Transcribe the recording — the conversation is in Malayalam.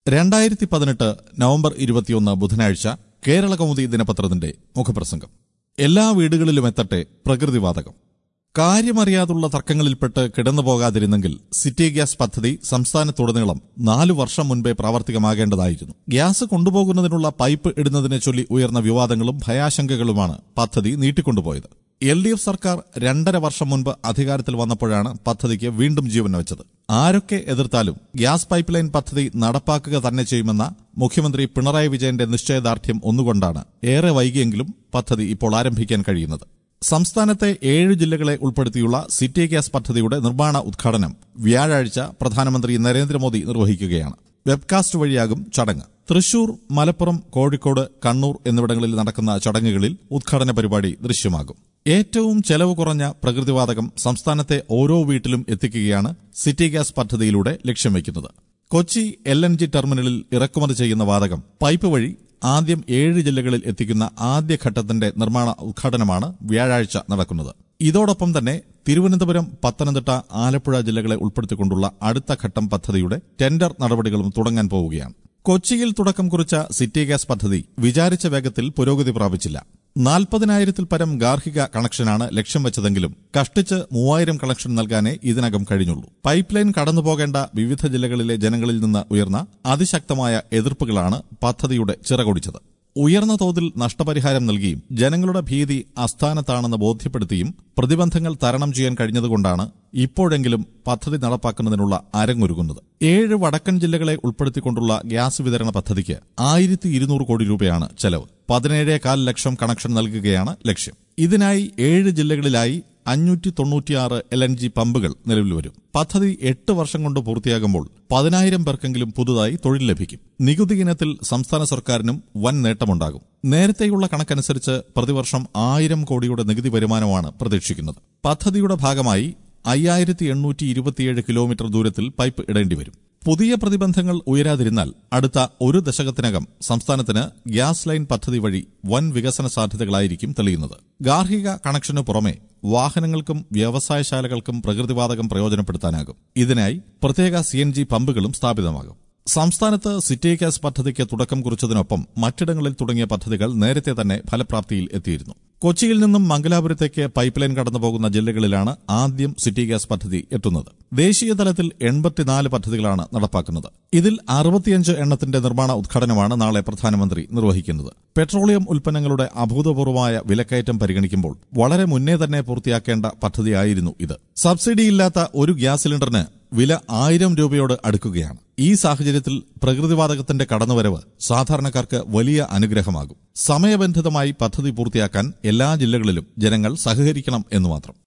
രണ്ടായിരത്തി പതിനെട്ട് നവംബർ ഇരുപത്തിയൊന്ന് ബുധനാഴ്ച കേരള കൗമുദി ദിനപത്രത്തിന്റെ മുഖപ്രസംഗം എല്ലാ വീടുകളിലും എത്തട്ടെ പ്രകൃതിവാതകം കാര്യമറിയാതുള്ള തർക്കങ്ങളിൽപ്പെട്ട് കിടന്നു പോകാതിരുന്നെങ്കിൽ സിറ്റി ഗ്യാസ് പദ്ധതി സംസ്ഥാനത്തുടനീളം നാലു വർഷം മുൻപേ പ്രാവർത്തികമാകേണ്ടതായിരുന്നു ഗ്യാസ് കൊണ്ടുപോകുന്നതിനുള്ള പൈപ്പ് ഇടുന്നതിനെ ചൊല്ലി ഉയർന്ന വിവാദങ്ങളും ഭയാശങ്കകളുമാണ് പദ്ധതി നീട്ടിക്കൊണ്ടുപോയത് എൽ ഡി എഫ് സർക്കാർ രണ്ടര വർഷം മുൻപ് അധികാരത്തിൽ വന്നപ്പോഴാണ് പദ്ധതിക്ക് വീണ്ടും ജീവൻ വെച്ചത് ആരൊക്കെ എതിർത്താലും ഗ്യാസ് പൈപ്പ് ലൈൻ പദ്ധതി നടപ്പാക്കുക തന്നെ ചെയ്യുമെന്ന മുഖ്യമന്ത്രി പിണറായി വിജയന്റെ നിശ്ചയദാർഢ്യം ഒന്നുകൊണ്ടാണ് ഏറെ വൈകിയെങ്കിലും പദ്ധതി ഇപ്പോൾ ആരംഭിക്കാൻ കഴിയുന്നത് സംസ്ഥാനത്തെ ഏഴ് ജില്ലകളെ ഉൾപ്പെടുത്തിയുള്ള സിറ്റി ഗ്യാസ് പദ്ധതിയുടെ നിർമ്മാണ ഉദ്ഘാടനം വ്യാഴാഴ്ച പ്രധാനമന്ത്രി നരേന്ദ്രമോദി നിർവഹിക്കുകയാണ് വെബ്കാസ്റ്റ് വഴിയാകും ചടങ്ങ് തൃശൂർ മലപ്പുറം കോഴിക്കോട് കണ്ണൂർ എന്നിവിടങ്ങളിൽ നടക്കുന്ന ചടങ്ങുകളിൽ ഉദ്ഘാടന പരിപാടി ദൃശ്യമാകും ഏറ്റവും ചെലവ് കുറഞ്ഞ പ്രകൃതിവാതകം സംസ്ഥാനത്തെ ഓരോ വീട്ടിലും എത്തിക്കുകയാണ് സിറ്റി ഗ്യാസ് പദ്ധതിയിലൂടെ ലക്ഷ്യം വയ്ക്കുന്നത് കൊച്ചി എൽ എൻ ജി ടെർമിനലിൽ ഇറക്കുമതി ചെയ്യുന്ന വാതകം പൈപ്പ് വഴി ആദ്യം ഏഴ് ജില്ലകളിൽ എത്തിക്കുന്ന ആദ്യഘട്ടത്തിന്റെ നിർമ്മാണ ഉദ്ഘാടനമാണ് വ്യാഴാഴ്ച നടക്കുന്നത് ഇതോടൊപ്പം തന്നെ തിരുവനന്തപുരം പത്തനംതിട്ട ആലപ്പുഴ ജില്ലകളെ ഉൾപ്പെടുത്തിക്കൊണ്ടുള്ള അടുത്ത ഘട്ടം പദ്ധതിയുടെ ടെൻഡർ നടപടികളും തുടങ്ങാൻ പോവുകയാണ് കൊച്ചിയിൽ തുടക്കം കുറിച്ച സിറ്റി ഗ്യാസ് പദ്ധതി വിചാരിച്ച വേഗത്തിൽ പുരോഗതി പ്രാപിച്ചില്ല നാൽപ്പതിനായിരത്തിൽ പരം ഗാർഹിക കണക്ഷനാണ് ലക്ഷ്യം വെച്ചതെങ്കിലും കഷ്ടിച്ച് മൂവായിരം കണക്ഷൻ നൽകാനേ ഇതിനകം കഴിഞ്ഞുള്ളൂ പൈപ്പ് ലൈൻ കടന്നുപോകേണ്ട വിവിധ ജില്ലകളിലെ ജനങ്ങളിൽ നിന്ന് ഉയർന്ന അതിശക്തമായ എതിർപ്പുകളാണ് പദ്ധതിയുടെ ചിറകൊടിച്ചത് ഉയർന്ന തോതിൽ നഷ്ടപരിഹാരം നൽകിയും ജനങ്ങളുടെ ഭീതി അസ്ഥാനത്താണെന്ന് ബോധ്യപ്പെടുത്തിയും പ്രതിബന്ധങ്ങൾ തരണം ചെയ്യാൻ കഴിഞ്ഞതുകൊണ്ടാണ് ഇപ്പോഴെങ്കിലും പദ്ധതി നടപ്പാക്കുന്നതിനുള്ള അരങ്ങൊരുങ്ങുന്നത് ഏഴ് വടക്കൻ ജില്ലകളെ ഉൾപ്പെടുത്തിക്കൊണ്ടുള്ള ഗ്യാസ് വിതരണ പദ്ധതിക്ക് ആയിരത്തി ഇരുന്നൂറ് കോടി രൂപയാണ് ചെലവ് പതിനേഴേകാൽ ലക്ഷം കണക്ഷൻ നൽകുകയാണ് ലക്ഷ്യം ഇതിനായി ഏഴ് ജില്ലകളിലായി അഞ്ഞൂറ്റി തൊണ്ണൂറ്റിയാറ് എൽ എൻ ജി പമ്പുകൾ നിലവിൽ വരും പദ്ധതി എട്ട് വർഷം കൊണ്ട് പൂർത്തിയാകുമ്പോൾ പതിനായിരം പേർക്കെങ്കിലും പുതുതായി തൊഴിൽ ലഭിക്കും നികുതി ഇനത്തിൽ സംസ്ഥാന സർക്കാരിനും വൻ നേട്ടമുണ്ടാകും നേരത്തെയുള്ള കണക്കനുസരിച്ച് പ്രതിവർഷം ആയിരം കോടിയുടെ നികുതി വരുമാനമാണ് പ്രതീക്ഷിക്കുന്നത് പദ്ധതിയുടെ ഭാഗമായി അയ്യായിരത്തി എണ്ണൂറ്റി ഇരുപത്തിയേഴ് കിലോമീറ്റർ ദൂരത്തിൽ പൈപ്പ് ഇടേണ്ടി വരും പുതിയ പ്രതിബന്ധങ്ങൾ ഉയരാതിരുന്നാൽ അടുത്ത ഒരു ദശകത്തിനകം സംസ്ഥാനത്തിന് ഗ്യാസ് ലൈൻ പദ്ധതി വഴി വൻ വികസന സാധ്യതകളായിരിക്കും തെളിയുന്നത് ഗാർഹിക കണക്ഷനു പുറമെ വാഹനങ്ങൾക്കും വ്യവസായശാലകൾക്കും പ്രകൃതിവാതകം പ്രയോജനപ്പെടുത്താനാകും ഇതിനായി പ്രത്യേക സി പമ്പുകളും സ്ഥാപിതമാകും സംസ്ഥാനത്ത് സിറ്റി ഗ്യാസ് പദ്ധതിക്ക് തുടക്കം കുറിച്ചതിനൊപ്പം മറ്റിടങ്ങളിൽ തുടങ്ങിയ പദ്ധതികൾ നേരത്തെ തന്നെ ഫലപ്രാപ്തിയിൽ എത്തിയിരുന്നു കൊച്ചിയിൽ നിന്നും മംഗലാപുരത്തേക്ക് പൈപ്പ് ലൈൻ കടന്നുപോകുന്ന ജില്ലകളിലാണ് ആദ്യം സിറ്റി ഗ്യാസ് പദ്ധതി എത്തുന്നത് ദേശീയ തലത്തിൽ എൺപത്തിനാല് പദ്ധതികളാണ് നടപ്പാക്കുന്നത് ഇതിൽ അറുപത്തിയഞ്ച് എണ്ണത്തിന്റെ നിർമ്മാണ ഉദ്ഘാടനമാണ് നാളെ പ്രധാനമന്ത്രി നിർവഹിക്കുന്നത് പെട്രോളിയം ഉൽപ്പന്നങ്ങളുടെ അഭൂതപൂർവമായ വിലക്കയറ്റം പരിഗണിക്കുമ്പോൾ വളരെ മുന്നേ തന്നെ പൂർത്തിയാക്കേണ്ട പദ്ധതിയായിരുന്നു ഇത് സബ്സിഡിയില്ലാത്ത ഒരു ഗ്യാസ് സിലിണ്ടറിന് വില ആയിരം രൂപയോട് അടുക്കുകയാണ് ഈ സാഹചര്യത്തിൽ പ്രകൃതിവാതകത്തിന്റെ കടന്നുവരവ് സാധാരണക്കാർക്ക് വലിയ അനുഗ്രഹമാകും സമയബന്ധിതമായി പദ്ധതി പൂർത്തിയാക്കാൻ എല്ലാ ജില്ലകളിലും ജനങ്ങൾ സഹകരിക്കണം എന്നു മാത്രം